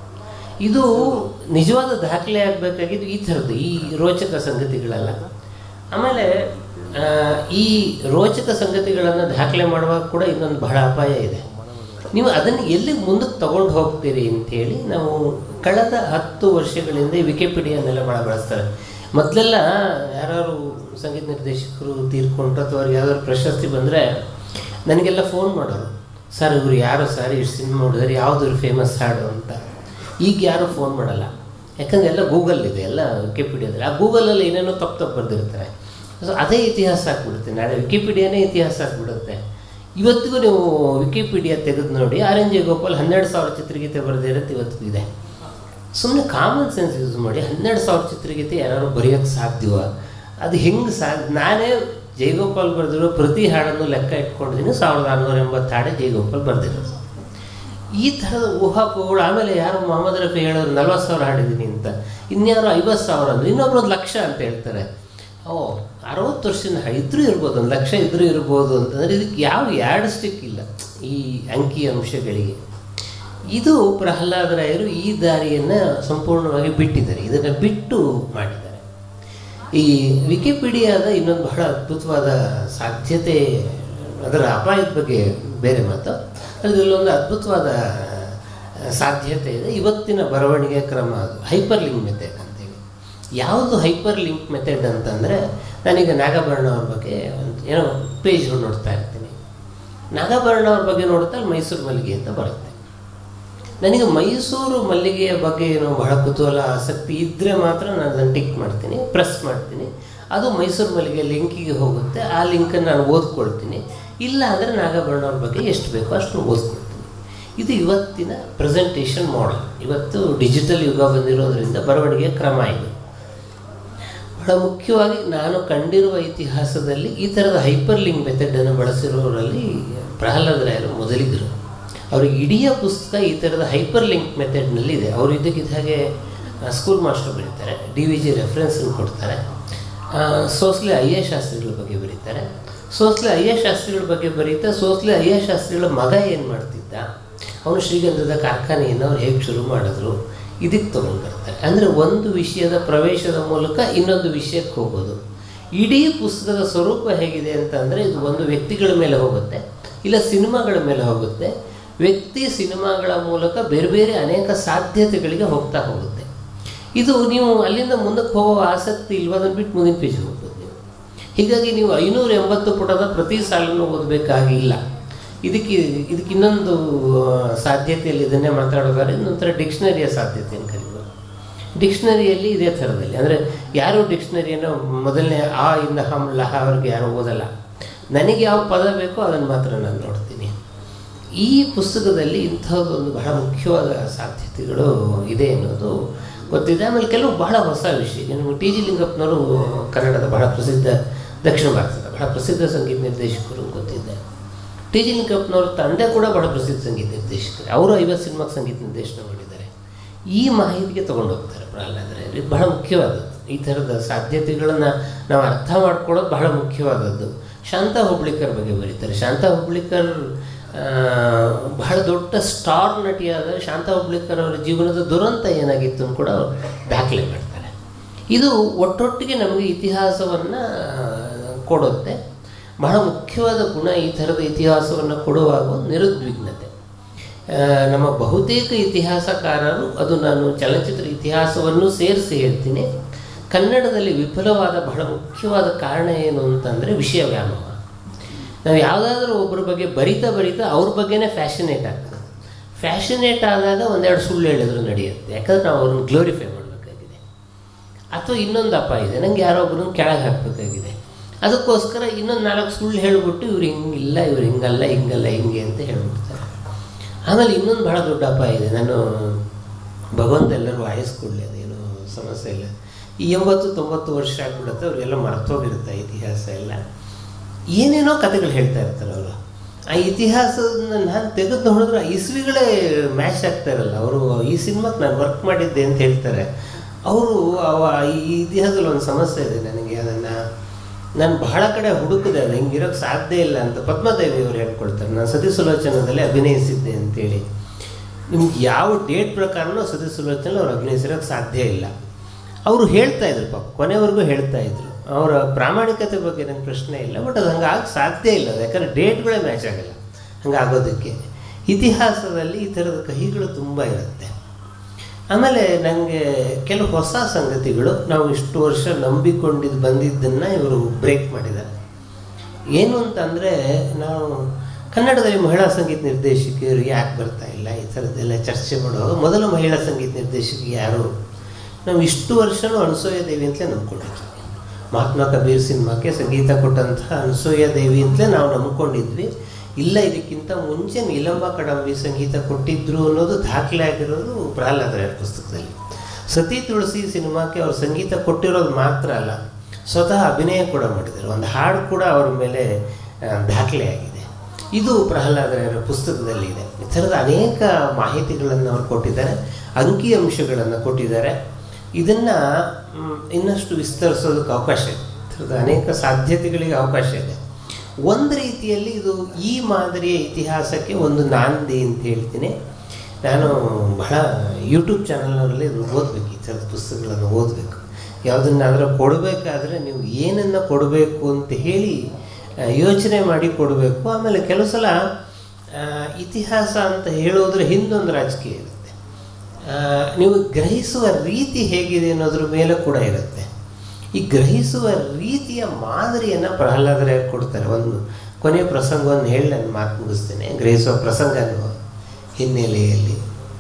ಇದು ನಿಜವಾದ ದಾಖಲೆ ಆಗಬೇಕಾಗಿದ್ದು ಈ ಥರದ್ದು ಈ ರೋಚಕ ಸಂಗತಿಗಳೆಲ್ಲ ಆಮೇಲೆ ಆ, ಈ ರೋಚಕ ಸಂಗತಿಗಳನ್ನು ದಾಖಲೆ ಮಾಡುವಾಗ ಕೂಡ ಇನ್ನೊಂದು ಬಹಳ ಅಪಾಯ ಇದೆ ನೀವು ಅದನ್ನು ಎಲ್ಲಿ ಮುಂದಕ್ಕೆ ತಗೊಂಡು ಹೋಗ್ತೀರಿ ಅಂತೇಳಿ ನಾವು ಕಳೆದ ಹತ್ತು ವರ್ಷಗಳಿಂದ ಈ ವಿಕಿಪೀಡಿಯಾನೆಲ್ಲ ಭಾಳ ಬಳಸ್ತಾರೆ ಮೊದಲೆಲ್ಲ ಯಾರು ಸಂಗೀತ ನಿರ್ದೇಶಕರು ತೀರ್ಕೊಂಡ್ರು ಅಥವಾ ಅವ್ರಿಗೆ ಯಾವ್ದಾದ್ರು ಪ್ರಶಸ್ತಿ ಬಂದರೆ ನನಗೆಲ್ಲ ಫೋನ್ ಮಾಡೋರು ಸರ್ ಇವರು ಯಾರು ಸರ್ ಇಷ್ಟು ಸಿನಿಮಾ ನೋಡಿದ್ರೆ ಯಾವುದು ಫೇಮಸ್ ಹಾಡು ಅಂತ ಈಗ ಯಾರು ಫೋನ್ ಮಾಡಲ್ಲ ಯಾಕಂದ್ರೆ ಎಲ್ಲ ಗೂಗಲ್ ಇದೆ ಎಲ್ಲ ವಿಕಿಪೀಡಿಯಾದಲ್ಲಿ ಆ ಗೂಗಲಲ್ಲಿ ಏನೇನೋ ತಪ್ಪು ತಪ್ಪು ಬರೆದಿರ್ತಾರೆ ಸೊ ಅದೇ ಇತಿಹಾಸ ಆಗ್ಬಿಡುತ್ತೆ ನಾಳೆ ವಿಕಿಪೀಡಿಯಾನೇ ಇತಿಹಾಸ ಆಗ್ಬಿಡುತ್ತೆ ಇವತ್ತಿಗೂ ನೀವು ವಿಕಿಪೀಡಿಯಾ ತೆಗೆದು ನೋಡಿ ಆರ್ ಎನ್ ಜೆ ಗೋಪಾಲ್ ಹನ್ನೆರಡು ಸಾವಿರ ಚಿತ್ರಗೀತೆ ಬರೆದಿರೋದು ಇವತ್ತಿಗೂ ಇದೆ ಸುಮ್ಮನೆ ಕಾಮನ್ ಸೆನ್ಸ್ ಯೂಸ್ ಮಾಡಿ ಹನ್ನೆರಡು ಸಾವಿರ ಚಿತ್ರಗೀತೆ ಯಾರು ಬರೆಯೋಕ್ಕೆ ಸಾಧ್ಯವ ಅದು ಹೆಂಗೆ ಸಾ ನಾನೇ ಜಯಗೋಪಾಲ್ ಬರೆದಿರೋ ಪ್ರತಿ ಹಾಡನ್ನು ಲೆಕ್ಕ ಇಟ್ಕೊಂಡಿದ್ದೀನಿ ಸಾವಿರದ ಆರುನೂರ ಎಂಬತ್ತು ಹಾಡೆ ಜಯಗೋಪಾಲ್ ಬರೆದಿರೋದು ಈ ಥರದ ಊಹಾಪೋಹಗಳು ಆಮೇಲೆ ಯಾರು ಮೊಹಮ್ಮದ್ ರಫಿ ಹೇಳೋರು ನಲ್ವತ್ತು ಸಾವಿರ ಹಾಡಿದ್ದೀನಿ ಅಂತ ಇನ್ಯಾರು ಐವತ್ತು ಸಾವಿರ ಅಂದ್ರೆ ಇನ್ನೊಬ್ರು ಒಂದು ಲಕ್ಷ ಅಂತ ಹೇಳ್ತಾರೆ ಓ ಅರವತ್ತು ವರ್ಷದಿಂದ ಇದ್ರೂ ಇರ್ಬೋದು ಒಂದು ಲಕ್ಷ ಇದ್ರೂ ಇರ್ಬೋದು ಅಂತಂದರೆ ಇದಕ್ಕೆ ಯಾವ ಯಾರ್ಡ್ ಸ್ಟಿಕ್ ಇಲ್ಲ ಈ ಅಂಕಿ ಅಂಶಗಳಿಗೆ ಇದು ಪ್ರಹ್ಲಾದರಾಯರು ಈ ದಾರಿಯನ್ನು ಸಂಪೂರ್ಣವಾಗಿ ಬಿಟ್ಟಿದ್ದಾರೆ ಇದನ್ನು ಬಿಟ್ಟು ಮಾಡಿದ್ದಾರೆ ಈ ವಿಕಿಪೀಡಿಯಾದ ಇನ್ನೊಂದು ಬಹಳ ಅದ್ಭುತವಾದ ಸಾಧ್ಯತೆ ಅದರ ಅಪಾಯದ ಬಗ್ಗೆ ಬೇರೆ ಮಾತು ಅದರಲ್ಲೊಂದು ಅದ್ಭುತವಾದ ಸಾಧ್ಯತೆ ಇದೆ ಇವತ್ತಿನ ಬರವಣಿಗೆ ಕ್ರಮ ಅದು ಹೈಪರ್ ಲಿಂಕ್ ಮೆಥಡ್ ಅಂತೇಳಿ ಯಾವುದು ಹೈಪರ್ ಲಿಂಕ್ ಮೆಥಡ್ ಅಂತಂದರೆ ನಾನೀಗ ನಾಗಾಭರಣ ಅವ್ರ ಬಗ್ಗೆ ಒಂದು ಏನೋ ಪೇಜ್ ನೋಡ್ತಾ ಇರ್ತೀನಿ ನಾಗಾಭರಣ ಅವ್ರ ಬಗ್ಗೆ ನೋಡ್ತಾ ಅಲ್ಲಿ ಮೈಸೂರು ಮಲ್ಲಿಗೆ ಅಂತ ಬರುತ್ತೆ ನನಗೆ ಮೈಸೂರು ಮಲ್ಲಿಗೆಯ ಬಗ್ಗೆ ಏನೋ ಬಹಳ ಕುತೂಹಲ ಆಸಕ್ತಿ ಇದ್ದರೆ ಮಾತ್ರ ನಾನು ಅದನ್ನು ಟಿಕ್ ಮಾಡ್ತೀನಿ ಪ್ರೆಸ್ ಮಾಡ್ತೀನಿ ಅದು ಮೈಸೂರು ಮಲ್ಲಿಗೆ ಲಿಂಕಿಗೆ ಹೋಗುತ್ತೆ ಆ ಲಿಂಕನ್ನು ನಾನು ಓದ್ಕೊಳ್ತೀನಿ ಇಲ್ಲ ಅಂದರೆ ನಾಗಾಭರಣ ಅವ್ರ ಬಗ್ಗೆ ಎಷ್ಟು ಬೇಕೋ ಅಷ್ಟು ಓದ್ಕೊಳ್ತೀನಿ ಇದು ಇವತ್ತಿನ ಪ್ರೆಸೆಂಟೇಷನ್ ಮಾಡಲ್ ಇವತ್ತು ಡಿಜಿಟಲ್ ಯುಗ ಬಂದಿರೋದ್ರಿಂದ ಬರವಣಿಗೆಯ ಕ್ರಮ ಇದು ಬಹಳ ಮುಖ್ಯವಾಗಿ ನಾನು ಕಂಡಿರುವ ಇತಿಹಾಸದಲ್ಲಿ ಈ ಥರದ ಹೈಪರ್ ಲಿಂಕ್ ಮೆಥಡನ್ನು ಬಳಸಿರೋರಲ್ಲಿ ಪ್ರಹ್ಲಾದರಾಯರು ಮೊದಲಿದ್ದರು ಅವ್ರಿಗೆ ಇಡೀ ಪುಸ್ತಕ ಈ ಥರದ ಹೈಪರ್ ಲಿಂಕ್ ಮೆಥಡ್ನಲ್ಲಿ ಇದೆ ಅವರು ಇದಕ್ಕಿದ್ದ ಹಾಗೆ ಸ್ಕೂಲ್ ಮಾಸ್ಟರ್ ಬರೀತಾರೆ ಡಿ ವಿ ಜಿ ರೆಫರೆನ್ಸನ್ನು ಕೊಡ್ತಾರೆ ಆ, ಸೋಸ್ಲೆ ಅಯ್ಯ ಶಾಸ್ತ್ರಿಗಳ ಬಗ್ಗೆ ಬರೀತಾರೆ ಸೋಸ್ಲೆ ಅಯ್ಯ ಶಾಸ್ತ್ರಿಗಳ ಬಗ್ಗೆ ಬರೀತಾ ಸೋಸ್ಲೆ ಅಯ್ಯ ಶಾಸ್ತ್ರಿಗಳ ಮಗ ಏನು ಮಾಡ್ತಿದ್ದ ಅವನು ಶ್ರೀಗಂಧದ ಕಾರ್ಖಾನೆಯನ್ನು ಅವ್ರು ಹೇಗೆ ಶುರು ಮಾಡಿದ್ರು ಇದಕ್ಕೆ ತೊಗೊಂಡು ಬರ್ತಾರೆ ಅಂದರೆ ಒಂದು ವಿಷಯದ ಪ್ರವೇಶದ ಮೂಲಕ ಇನ್ನೊಂದು ವಿಷಯಕ್ಕೆ ಹೋಗೋದು ಇಡೀ ಪುಸ್ತಕದ ಸ್ವರೂಪ ಹೇಗಿದೆ ಅಂತಂದರೆ ಇದು ಒಂದು ವ್ಯಕ್ತಿಗಳ ಮೇಲೆ ಹೋಗುತ್ತೆ ಇಲ್ಲ ಸಿನಿಮಾಗಳ ಮೇಲೆ ಹೋಗುತ್ತೆ ವ್ಯಕ್ತಿ ಸಿನಿಮಾಗಳ ಮೂಲಕ ಬೇರೆ ಬೇರೆ ಅನೇಕ ಸಾಧ್ಯತೆಗಳಿಗೆ ಹೋಗ್ತಾ ಹೋಗುತ್ತೆ ಇದು ನೀವು ಅಲ್ಲಿಂದ ಮುಂದಕ್ಕೆ ಹೋಗೋ ಆಸಕ್ತಿ ಇಲ್ವದನ್ನು ಬಿಟ್ಟು ಮುಂದಿನ ಪೇಜ್ಗೆ ಹೋಗ್ಬೋದು ನೀವು ಹೀಗಾಗಿ ನೀವು ಐನೂರ ಎಂಬತ್ತು ಪುಟದ ಪ್ರತಿ ಸಾಲನ್ನು ಓದಬೇಕಾಗಿಲ್ಲ ಇದಕ್ಕೆ ಇದಕ್ಕೆ ಇನ್ನೊಂದು ಆ, ಸಾಧ್ಯತೆಯಲ್ಲಿ ಇದನ್ನೇ ಮಾತಾಡೋದಾದ್ರೆ ಇನ್ನೊಂಥರ ಡಿಕ್ಷನರಿಯ ಸಾಧ್ಯತೆಯನ್ನು ಕರೀಬೋದು ಡಿಕ್ಷನರಿಯಲ್ಲಿ ಇದೇ ಥರದಲ್ಲಿ ಅಂದರೆ ಯಾರು ಡಿಕ್ಷನರಿಯನ್ನು ಮೊದಲನೇ ಆ ಇಂದ ಹಮ್ ಲಹ ಅವ್ರಿಗೆ ಯಾರು ಓದಲ್ಲ ನನಗೆ ಯಾವ ಪದ ಬೇಕೋ ಅದನ್ನು ಮಾತ್ರ ನಾನು ನೋಡ್ತೀನಿ ಈ ಪುಸ್ತಕದಲ್ಲಿ ಇಂಥದ್ದೊಂದು ಬಹಳ ಮುಖ್ಯವಾದ ಸಾಧ್ಯತೆಗಳು ಇದೆ ಅನ್ನೋದು ಗೊತ್ತಿದೆ ಆಮೇಲೆ ಕೆಲವು ಬಹಳ ಹೊಸ ವಿಷಯ ನಿಮಗೆ ಟಿ ಜಿ ಲಿಂಗಪ್ಪನವರು ಕನ್ನಡದ ಬಹಳ ಪ್ರಸಿದ್ಧ ದಕ್ಷಿಣ ಭಾರತದ ಬಹಳ ಪ್ರಸಿದ್ಧ ಸಂಗೀತ ನಿರ್ದೇಶಕರು ಗೊತ್ತಿದೆ ಟಿ ಜಿ ಲಿಂಗಪ್ಪನವ್ರ ತಂದೆ ಕೂಡ ಬಹಳ ಪ್ರಸಿದ್ಧ ಸಂಗೀತ ನಿರ್ದೇಶಕರು ಅವರು ಐವತ್ತು ಸಿನಿಮಾಕ್ಕೆ ಸಂಗೀತ ನಿರ್ದೇಶನ ಮಾಡಿದ್ದಾರೆ ಈ ಮಾಹಿತಿಗೆ ತಗೊಂಡು ಹೋಗ್ತಾರೆ ಪ್ರಹ್ಲಾದರೆ ಇದು ಬಹಳ ಮುಖ್ಯವಾದದ್ದು ಈ ಥರದ ಸಾಧ್ಯತೆಗಳನ್ನು ನಾವು ಅರ್ಥ ಮಾಡ್ಕೊಳ್ಳೋದು ಬಹಳ ಮುಖ್ಯವಾದದ್ದು ಶಾಂತಾ ಹುಬ್ಳಿಕರ್ ಬಗ್ಗೆ ಬರೀತಾರೆ ಶಾಂತಾ ಹುಬ್ಳಿಕರ್ ಆ, ಬಹಳ ದೊಡ್ಡ ಸ್ಟಾರ್ ನಟಿಯಾದ ಶಾಂತಾ ಹುಬ್ಳಿಕರ್ ಅವರ ಜೀವನದ ದುರಂತ ಏನಾಗಿತ್ತು ಅಂತ ಕೂಡ ಅವ್ರು ದಾಖಲೆ ಮಾಡ್ತಾರೆ ಇದು ಒಟ್ಟೊಟ್ಟಿಗೆ ನಮಗೆ ಇತಿಹಾಸವನ್ನು ಕೊಡುತ್ತೆ ಬಹಳ ಮುಖ್ಯವಾದ ಗುಣ ಈ ಥರದ ಇತಿಹಾಸವನ್ನು ಕೊಡುವಾಗ ಒಂದು ನಿರುದ್ವಿಗ್ನತೆ ಆ, ನಮ್ಮ ಬಹುತೇಕ ಇತಿಹಾಸಕಾರರು ಅದು ನಾನು ಚಲನಚಿತ್ರ ಇತಿಹಾಸವನ್ನು ಸೇರಿಸಿ ಹೇಳ್ತೀನಿ ಕನ್ನಡದಲ್ಲಿ ವಿಫಲವಾದ ಬಹಳ ಮುಖ್ಯವಾದ ಕಾರಣ ಏನು ಅಂತಂದರೆ ವಿಷಯ ವ್ಯಾಮೋಹ ನಾವು ಯಾವುದಾದ್ರೂ ಒಬ್ಬರ ಬಗ್ಗೆ ಬರಿತಾ ಬರಿತಾ ಅವ್ರ ಬಗ್ಗೆನೇ ಫ್ಯಾಷನೇಟ್ ಆಗ್ತದೆ ಫ್ಯಾಷನೇಟ್ ಆದಾಗ ಒಂದೆರಡು ಸುಳ್ಳು ಹೇಳಿದ್ರು ನಡೆಯುತ್ತೆ ಯಾಕಂದ್ರೆ ನಾವು ಅವ್ರನ್ನ ಗ್ಲೋರಿಫೈ ಮಾಡಬೇಕಾಗಿದೆ ಅಥವಾ ಇನ್ನೊಂದು ಅಪಾಯ ಇದೆ ನಂಗೆ ಯಾರೋ ಒಬ್ಬರನ್ನ ಕೆಳಗೆ ಹಾಕಬೇಕಾಗಿದೆ ಅದಕ್ಕೋಸ್ಕರ ಇನ್ನೊಂದು ನಾಲ್ಕು ಸುಳ್ಳು ಹೇಳಿಬಿಟ್ಟು ಇವ್ರು ಹಿಂಗಿಲ್ಲ ಇವ್ರು ಹಿಂಗಲ್ಲ ಹಿಂಗಲ್ಲ ಹಿಂಗೆ ಅಂತ ಹೇಳ್ಬಿಡ್ತಾರೆ ಆಮೇಲೆ ಇನ್ನೊಂದು ಬಹಳ ದೊಡ್ಡ ಅಪಾಯ ಇದೆ ನಾನು ಭಗವಂತ ಎಲ್ಲರೂ ವಾಯಿಸ್ಕೊಡ್ಲಿ ಅದೇನು ಸಮಸ್ಯೆ ಇಲ್ಲ ಈ ಎಂಬತ್ತು ತೊಂಬತ್ತು ವರ್ಷ ಆಗ್ಬಿಡುತ್ತೆ ಅವರಿಗೆಲ್ಲ ಮರ್ತೋಗಿರುತ್ತೆ ಇತಿಹಾಸ ಎಲ್ಲ ಏನೇನೋ ಕಥೆಗಳು ಹೇಳ್ತಾ ಇರ್ತಾರೆ ಅವರು ಆ ಇತಿಹಾಸನ ನಾನು ತೆಗೆದು ನೋಡಿದ್ರೆ ಇಸ್ವಿಗಳೇ ಮ್ಯಾಚ್ ಆಗ್ತಾ ಇರಲ್ಲ ಅವರು ಈ ಸಿನಿಮಾಕ್ಕೆ ನಾನು ವರ್ಕ್ ಮಾಡಿದ್ದೆ ಅಂತ ಹೇಳ್ತಾರೆ ಅವರು ಅವ ಈ ಇತಿಹಾಸದಲ್ಲಿ ಒಂದು ಸಮಸ್ಯೆ ಇದೆ ನನಗೆ ಅದನ್ನು ನಾನು ಬಹಳ ಕಡೆ ಹುಡುಕಿದೆ ಅದು ಹಿಂಗಿರೋಕ್ಕೆ ಸಾಧ್ಯ ಇಲ್ಲ ಅಂತ ಪದ್ಮದೇವಿ ಅವರು ಹೇಳ್ಕೊಳ್ತಾರೆ ನಾನು ಸತಿ ಸುಲೋಚನದಲ್ಲಿ ಅಭಿನಯಿಸಿದ್ದೆ ಅಂತೇಳಿ ನಿಮ್ಗೆ ಯಾವ ಡೇಟ್ ಪ್ರಕಾರನೂ ಸತಿ ಸುಲೋಚನ ಅವ್ರು ಅಭಿನಯಿಸಿರೋಕ್ಕೆ ಸಾಧ್ಯ ಇಲ್ಲ ಅವರು ಹೇಳ್ತಾ ಇದ್ರು ಪಾಪ ಕೊನೆವರೆಗೂ ಹೇಳ್ತಾ ಇದ್ರು ಅವರ ಪ್ರಾಮಾಣಿಕತೆ ಬಗ್ಗೆ ನಂಗೆ ಪ್ರಶ್ನೆ ಇಲ್ಲ ಬಟ್ ಅದು ಹಂಗಾಗಿ ಸಾಧ್ಯ ಇಲ್ಲ ಅದು ಯಾಕಂದರೆ ಡೇಟ್ಗಳೇ ಮ್ಯಾಚ್ ಆಗಲ್ಲ ಹಂಗಾಗೋದಕ್ಕೆ ಇತಿಹಾಸದಲ್ಲಿ ಈ ಥರದ ಕಹಿಗಳು ತುಂಬ ಇರುತ್ತೆ ಆಮೇಲೆ ನನಗೆ ಕೆಲವು ಹೊಸ ಸಂಗತಿಗಳು ನಾವು ಇಷ್ಟು ವರ್ಷ ನಂಬಿಕೊಂಡಿದ್ದು ಬಂದಿದ್ದನ್ನು ಇವರು ಬ್ರೇಕ್ ಮಾಡಿದ್ದಾರೆ ಏನು ಅಂತಂದರೆ ನಾವು ಕನ್ನಡದಲ್ಲಿ ಮಹಿಳಾ ಸಂಗೀತ ನಿರ್ದೇಶಕಿಯರು ಯಾಕೆ ಬರ್ತಾ ಇಲ್ಲ ಈ ಥರದ್ದೆಲ್ಲ ಚರ್ಚೆ ಮಾಡುವಾಗ ಮೊದಲ ಮಹಿಳಾ ಸಂಗೀತ ನಿರ್ದೇಶಕಿ ಯಾರು ನಾವು ಇಷ್ಟು ವರ್ಷನೂ ಅನಸೂಯ ದೇವಿ ಅಂತಲೇ ನಂಬ್ಕೊಂಡಿದ್ವಿ ಮಹಾತ್ಮ ಕಬೀರ್ ಸಿನಿಮಾಕ್ಕೆ ಸಂಗೀತ ಕೊಟ್ಟಂತಹ ಅನಸೂಯ ದೇವಿ ಅಂತಲೇ ನಾವು ನಂಬ್ಕೊಂಡಿದ್ವಿ ಇಲ್ಲ ಇದಕ್ಕಿಂತ ಮುಂಚೆ ನೀಲಂಬ ಕಡಂಬಿ ಸಂಗೀತ ಕೊಟ್ಟಿದ್ರು ಅನ್ನೋದು ದಾಖಲೆ ಆಗಿರೋದು ಪ್ರಹ್ಲಾದ ರಾಯರ್ ಪುಸ್ತಕದಲ್ಲಿ ಸತಿ ತುಳಸಿ ಸಿನಿಮಾಕ್ಕೆ ಅವ್ರು ಸಂಗೀತ ಕೊಟ್ಟಿರೋದು ಮಾತ್ರ ಅಲ್ಲ ಸ್ವತಃ ಅಭಿನಯ ಕೂಡ ಮಾಡಿದ್ದಾರೆ ಒಂದು ಹಾಡು ಕೂಡ ಅವ್ರ ಮೇಲೆ ಆ, ದಾಖಲೆ ಆಗಿದೆ ಇದು ಪ್ರಹ್ಲಾದ ರಾಯರ ಪುಸ್ತಕದಲ್ಲಿ ಇದೆ ಈ ಥರದ ಅನೇಕ ಮಾಹಿತಿಗಳನ್ನು ಅವ್ರು ಕೊಟ್ಟಿದ್ದಾರೆ ಅಂಕಿ ಅಂಶಗಳನ್ನು ಕೊಟ್ಟಿದ್ದಾರೆ ಇದನ್ನು ಇನ್ನಷ್ಟು ವಿಸ್ತರಿಸೋದಕ್ಕೆ ಅವಕಾಶ ಇದೆ ಈ ಥರದ ಅನೇಕ ಸಾಧ್ಯತೆಗಳಿಗೆ ಅವಕಾಶ ಇದೆ ಒಂದು ರೀತಿಯಲ್ಲಿ ಇದು ಈ ಮಾದರಿಯ ಇತಿಹಾಸಕ್ಕೆ ಒಂದು ನಾಂದಿ ಅಂತ ಹೇಳ್ತೀನಿ ನಾನು ಬಹಳ ಯೂಟ್ಯೂಬ್ ಚಾನಲ್ನಲ್ಲಿ ಇದು ಓದಬೇಕು ಈ ಥರದ ಪುಸ್ತಕಗಳನ್ನು ಓದಬೇಕು ಯಾವುದನ್ನಾದರೂ ಕೊಡಬೇಕಾದ್ರೆ ನೀವು ಏನನ್ನು ಕೊಡಬೇಕು ಅಂತ ಹೇಳಿ ಆ, ಯೋಚನೆ ಮಾಡಿ ಕೊಡಬೇಕು ಆಮೇಲೆ ಕೆಲವು ಸಲ ಆ, ಇತಿಹಾಸ ಅಂತ ಹೇಳೋದ್ರ ಹಿಂದೊಂದು ರಾಜಕೀಯ ಇರುತ್ತೆ ಆ, ನೀವು ಗ್ರಹಿಸುವ ರೀತಿ ಹೇಗಿದೆ ಅನ್ನೋದ್ರ ಮೇಲೆ ಕೂಡ ಇರುತ್ತೆ ಈ ಗ್ರಹಿಸುವ ರೀತಿಯ ಮಾದರಿಯನ್ನು ಪ್ರಹ್ಲಾದರೇ ಕೊಡ್ತಾರೆ ಒಂದು ಕೊನೆಯ ಪ್ರಸಂಗವನ್ನು ಹೇಳಿ ನಾನು ಮಾತು ಮುಗಿಸ್ತೇನೆ ಗ್ರಹಿಸುವ ಪ್ರಸಂಗ ಅನ್ನುವ ಹಿನ್ನೆಲೆಯಲ್ಲಿ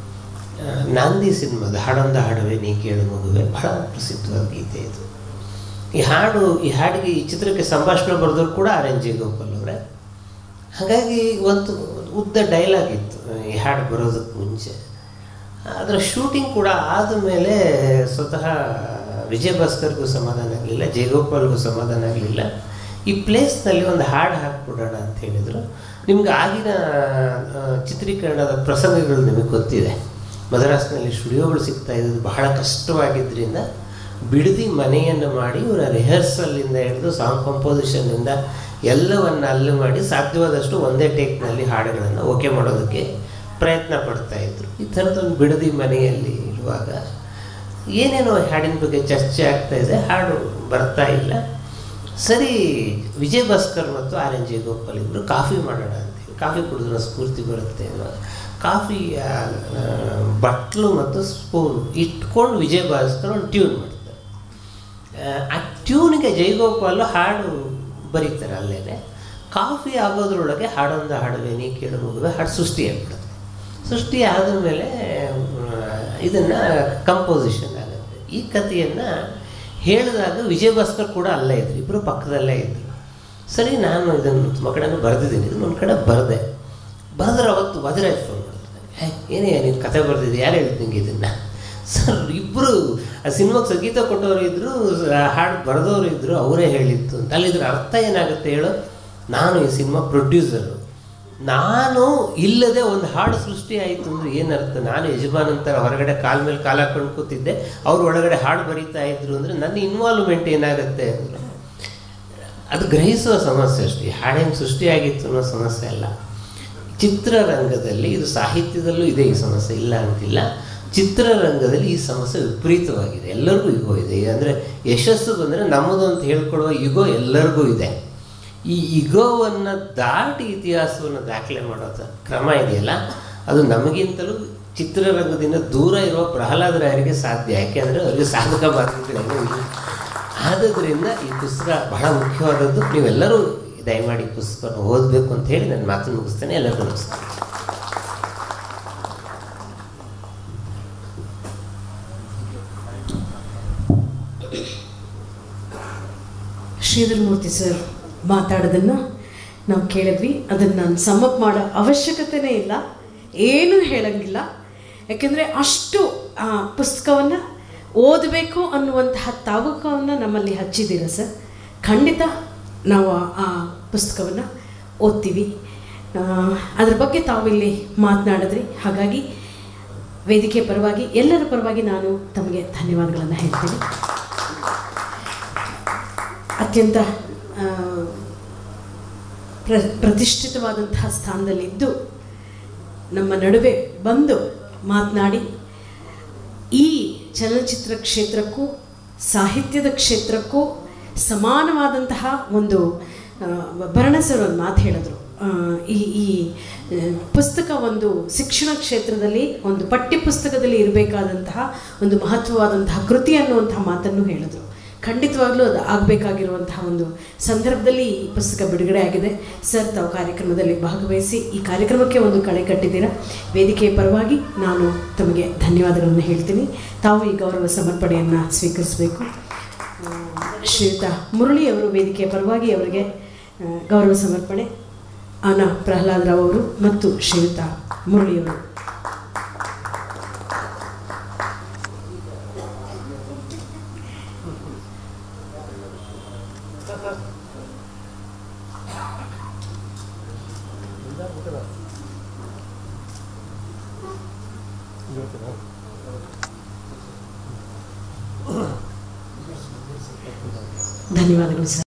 ಆ, ನಾಂದಿ ಸಿನಿಮಾದ ಹಾಡೊಂದ ಹಾಡುವೆ ನೀ ಕೇಳು ಮಗುವೆ ಬಹಳ ಪ್ರಸಿದ್ಧವಾದ ಗೀತೆ ಇದು ಈ ಹಾಡು ಈ ಹಾಡಿಗೆ ಈ ಚಿತ್ರಕ್ಕೆ ಸಂಭಾಷಣೆ ಬರೆದವರು ಕೂಡ ಆರ್ ಎನ್ ಜಿ ಗೋಪಾಲ್ ಅವರೇ ಹಾಗಾಗಿ ಒಂದು ಉದ್ದ ಡೈಲಾಗ್ ಇತ್ತು ಈ ಹಾಡು ಬರೋದಕ್ಕೆ ಮುಂಚೆ ಅದರ ಶೂಟಿಂಗ್ ಕೂಡ ಆದಮೇಲೆ ಸ್ವತಃ ವಿಜಯ್ ಭಾಸ್ಕರ್ಗೂ ಸಮಾಧಾನ ಆಗಲಿಲ್ಲ ಜಯಗೋಪಾಲ್ಗೂ ಸಮಾಧಾನ ಆಗಲಿಲ್ಲ ಈ ಪ್ಲೇಸ್ನಲ್ಲಿ ಒಂದು ಹಾಡು ಹಾಕ್ಬಿಡೋಣ ಅಂತ ಹೇಳಿದರು ನಿಮ್ಗೆ ಆಗಿನ ಆ, ಚಿತ್ರೀಕರಣದ ಪ್ರಸಂಗಗಳು ನಿಮಗೆ ಗೊತ್ತಿದೆ ಮದ್ರಾಸ್ನಲ್ಲಿ ಸ್ಟುಡಿಯೋಗಳು ಸಿಗ್ತಾ ಇದ್ದದ್ದು ಬಹಳ ಕಷ್ಟವಾಗಿದ್ದರಿಂದ ಬಿಡದಿ ಮನೆಯನ್ನು ಮಾಡಿ ಇವರ ರಿಹರ್ಸಲ್ಲಿಂದ ಹಿಡಿದು ಸಾಂಗ್ ಕಂಪೋಸಿಷನ್ನಿಂದ ಎಲ್ಲವನ್ನು ಅಲ್ಲೇ ಮಾಡಿ ಸಾಧ್ಯವಾದಷ್ಟು ಒಂದೇ ಟೇಕ್ನಲ್ಲಿ ಹಾಡುಗಳನ್ನು ಓಕೆ ಮಾಡೋದಕ್ಕೆ ಪ್ರಯತ್ನ ಪಡ್ತಾ ಇದ್ರು ಈ ಥರದೊಂದು ಬಿಡದಿ ಮನೆಯಲ್ಲಿ ಇರುವಾಗ ಏನೇನೋ ಹಾಡಿನ ಬಗ್ಗೆ ಚರ್ಚೆ ಆಗ್ತಾ ಇದೆ ಹಾಡು ಬರ್ತಾ ಇಲ್ಲ ಸರಿ ವಿಜಯ್ ಭಾಸ್ಕರ್ ಮತ್ತು ಆರ್ ಎನ್ ಜಿ ಗೋಪಾಲ್ ಇಬ್ಬರು ಕಾಫಿ ಮಾಡೋಣ ಅಂತೇಳಿ ಕಾಫಿ ಕುಡಿದ್ರೆ ಸ್ಫೂರ್ತಿ ಬರುತ್ತೆ ಅನ್ನುವಾಗ ಕಾಫಿ ಆ, ಆ, ಬಟ್ಲು ಮತ್ತು ಸ್ಪೂನ್ ಇಟ್ಕೊಂಡು ವಿಜಯ್ ಭಾಸ್ಕರ್ ಒಂದು ಟ್ಯೂನ್ ಮಾಡ್ತಾರೆ ಆ ಟ್ಯೂನ್ಗೆ ಜಯಗೋಪಾಲು ಹಾಡು ಬರೀತಾರೆ ಅಲ್ಲೇ ಕಾಫಿ ಆಗೋದ್ರೊಳಗೆ ಹಾಡೊಂದು ಹಾಡುವೆ ನೀ ಕೇಳು ಮಗುವೆ ಹಾಡು ಸೃಷ್ಟಿಯಾಗ್ಬಿಡುತ್ತೆ ಸೃಷ್ಟಿ ಆದ ಮೇಲೆ ಇದನ್ನು ಕಂಪೋಸಿಷನ್ ಆಗುತ್ತೆ ಈ ಕಥೆಯನ್ನು ಹೇಳಿದಾಗ ವಿಜಯ ಭಾಸ್ಕರ್ ಕೂಡ ಅಲ್ಲೇ ಇದ್ರು ಇಬ್ಬರು ಪಕ್ಕದಲ್ಲೇ ಇದ್ದರು ಸರಿ ನಾನು ಇದನ್ನು ತುಂಬ ಕಡೆನೂ ಬರೆದಿದ್ದೀನಿ ಇದನ್ನು ಒಂದು ಕಡೆ ಬರೆದೆ ಬರೆದ್ರೆ ಅವತ್ತು ವಜ್ರಾಜ್ ಫೋನ್ ಮಾಡಿದ್ರು ಹೇ ಏನೇ ನೀನು ಕತೆ ಬರೆದಿದ್ದೆ ಯಾರು ಹೇಳಿದ್ ನಿಂಗೆ ಇದನ್ನು ಸರ್ ಇಬ್ಬರು ಆ ಸಿನಿಮಾಗೆ ಸಂಗೀತ ಕೊಟ್ಟವರು ಇದ್ದರು ಹಾಡು ಬರೆದವರು ಇದ್ದರು ಅವರೇ ಹೇಳಿತ್ತು ಅಂತ ಅಲ್ಲಿ ಇದ್ರ ಅರ್ಥ ಏನಾಗುತ್ತೆ ಹೇಳು ನಾನು ಈ ಸಿನಿಮಾ ಪ್ರೊಡ್ಯೂಸರು ನಾನು ಇಲ್ಲದೆ ಒಂದು ಹಾಡು ಸೃಷ್ಟಿ ಆಯಿತು ಅಂದ್ರೆ ಏನರ್ಥ ನಾನು ಯಜಮಾನಂತರ ಹೊರಗಡೆ ಕಾಲ ಮೇಲೆ ಕಾಲು ಹಾಕೊಂಡು ಕೂತಿದ್ದೆ ಅವ್ರು ಒಳಗಡೆ ಹಾಡು ಬರೀತಾ ಇದ್ರು ಅಂದರೆ ನನ್ನ ಇನ್ವಾಲ್ವ್ಮೆಂಟ್ ಏನಾಗುತ್ತೆ ಅಂದರೆ ಅದು ಗ್ರಹಿಸುವ ಸಮಸ್ಯೆ ಅಷ್ಟೇ ಈ ಹಾಡೇನು ಸೃಷ್ಟಿಯಾಗಿತ್ತು ಅನ್ನೋ ಸಮಸ್ಯೆ ಅಲ್ಲ ಚಿತ್ರರಂಗದಲ್ಲಿ ಇದು ಸಾಹಿತ್ಯದಲ್ಲೂ ಇದೆ ಈ ಸಮಸ್ಯೆ ಇಲ್ಲ ಅಂತಿಲ್ಲ ಚಿತ್ರರಂಗದಲ್ಲಿ ಈ ಸಮಸ್ಯೆ ವಿಪರೀತವಾಗಿದೆ ಎಲ್ಲರಿಗೂ ಯುಗೋ ಇದೆ ಅಂದರೆ ಯಶಸ್ಸು ಬಂದರೆ ನಮ್ಮದು ಅಂತ ಹೇಳ್ಕೊಳ್ಳುವ ಯುಗೋ ಎಲ್ಲರಿಗೂ ಇದೆ ಈ ಇಗೋವನ್ನು ದಾಟಿ ಇತಿಹಾಸವನ್ನು ದಾಖಲೆ ಮಾಡೋದು ಕ್ರಮ ಇದೆಯಲ್ಲ ಅದು ನಮಗಿಂತಲೂ ಚಿತ್ರರಂಗದಿಂದ ದೂರ ಇರುವ ಪ್ರಹ್ಲಾದ ರಾಯರಿಗೆ ಸಾಧ್ಯ ಯಾಕೆಂದರೆ ಅವರಿಗೆ ಸಾಧಕ ಬಾಧಕಗಳೇನೂ ಇಲ್ಲ ಆದದ್ರಿಂದ ಈ ಪುಸ್ತಕ ಬಹಳ ಮುಖ್ಯವಾದದ್ದು ನೀವೆಲ್ಲರೂ ದಯಮಾಡಿ ಈ ಪುಸ್ತಕವನ್ನು ಓದಬೇಕು ಅಂತ ಹೇಳಿ ನಾನು ಮಾತು ಮುಗಿಸ್ತೇನೆ ಎಲ್ಲರಿಗೂ ನಮಸ್ಕಾರ ಶ್ರೀಧರ್ ಮೂರ್ತಿ ಸರ್ ಮಾತಾಡೋದನ್ನು ನಾವು ಕೇಳಿದ್ವಿ ಅದನ್ನು ನಾನು ಸಮ್ಮಪ್ ಮಾಡೋ ಅವಶ್ಯಕತೆನೇ ಇಲ್ಲ ಏನೂ ಹೇಳಂಗಿಲ್ಲ ಯಾಕೆಂದರೆ ಅಷ್ಟು ಆ ಪುಸ್ತಕವನ್ನು ಓದಬೇಕು ಅನ್ನುವಂತಹ ತಾವಕವನ್ನು ನಮ್ಮಲ್ಲಿ ಹಚ್ಚಿದ್ದೀರ ಸರ್ ಖಂಡಿತ ನಾವು ಆ- ಆ ಪುಸ್ತಕವನ್ನು ಓದ್ತೀವಿ ಆ, ಅದ್ರ ಬಗ್ಗೆ ತಾವಿಲ್ಲಿ ಮಾತನಾಡಿದ್ರಿ ಹಾಗಾಗಿ ವೇದಿಕೆ ಪರವಾಗಿ ಎಲ್ಲರ ಪರವಾಗಿ ನಾನು ತಮಗೆ ಧನ್ಯವಾದಗಳನ್ನು ಹೇಳ್ತೀನಿ ಅತ್ಯಂತ ಆ, ಪ್ರ ಪ್ರತಿಷ್ಠಿತವಾದಂತಹ ಸ್ಥಾನದಲ್ಲಿದ್ದು ನಮ್ಮ ನಡುವೆ ಬಂದು ಮಾತನಾಡಿ ಈ ಚಲನಚಿತ್ರ ಕ್ಷೇತ್ರಕ್ಕೂ ಸಾಹಿತ್ಯದ ಕ್ಷೇತ್ರಕ್ಕೂ ಸಮಾನವಾದಂತಹ ಒಂದು ಆ, ಭರಣ ಸರ್ ಒಂದು ಮಾತು ಹೇಳಿದ್ರು ಆ, ಈ ಈ ಆ, ಪುಸ್ತಕ ಒಂದು ಶಿಕ್ಷಣ ಕ್ಷೇತ್ರದಲ್ಲಿ ಒಂದು ಪಠ್ಯ ಪುಸ್ತಕದಲ್ಲಿ ಇರಬೇಕಾದಂತಹ ಒಂದು ಮಹತ್ವವಾದಂತಹ ಕೃತಿ ಅನ್ನುವಂತಹ ಮಾತನ್ನು ಹೇಳಿದ್ರು ಖಂಡಿತವಾಗ್ಲೂ ಅದು ಆಗಬೇಕಾಗಿರುವಂತಹ ಒಂದು ಸಂದರ್ಭದಲ್ಲಿ ಈ ಪುಸ್ತಕ ಬಿಡುಗಡೆ ಆಗಿದೆ ಸರ್ ತಾವು ಕಾರ್ಯಕ್ರಮದಲ್ಲಿ ಭಾಗವಹಿಸಿ ಈ ಕಾರ್ಯಕ್ರಮಕ್ಕೆ ಒಂದು ಕಳೆ ಕಟ್ಟಿದ್ದೀರಾ ವೇದಿಕೆಯ ಪರವಾಗಿ ನಾನು ತಮಗೆ ಧನ್ಯವಾದಗಳನ್ನು ಹೇಳ್ತೀನಿ ತಾವು ಈ ಗೌರವ ಸಮರ್ಪಣೆಯನ್ನು ಸ್ವೀಕರಿಸಬೇಕು ಆ, ಶ್ರೀಯುತ ಮುರಳಿ ಅವರು ವೇದಿಕೆಯ ಪರವಾಗಿ ಅವರಿಗೆ ಆ, ಗೌರವ ಸಮರ್ಪಣೆ ಆನಾ ಪ್ರಹ್ಲಾದ್ ರಾವ್ ಅವರು ಮತ್ತು ಶ್ರೀಯುತ ಮುರಳಿಯವರು ಧನ್ಯವಾದಗಳು ಸರ್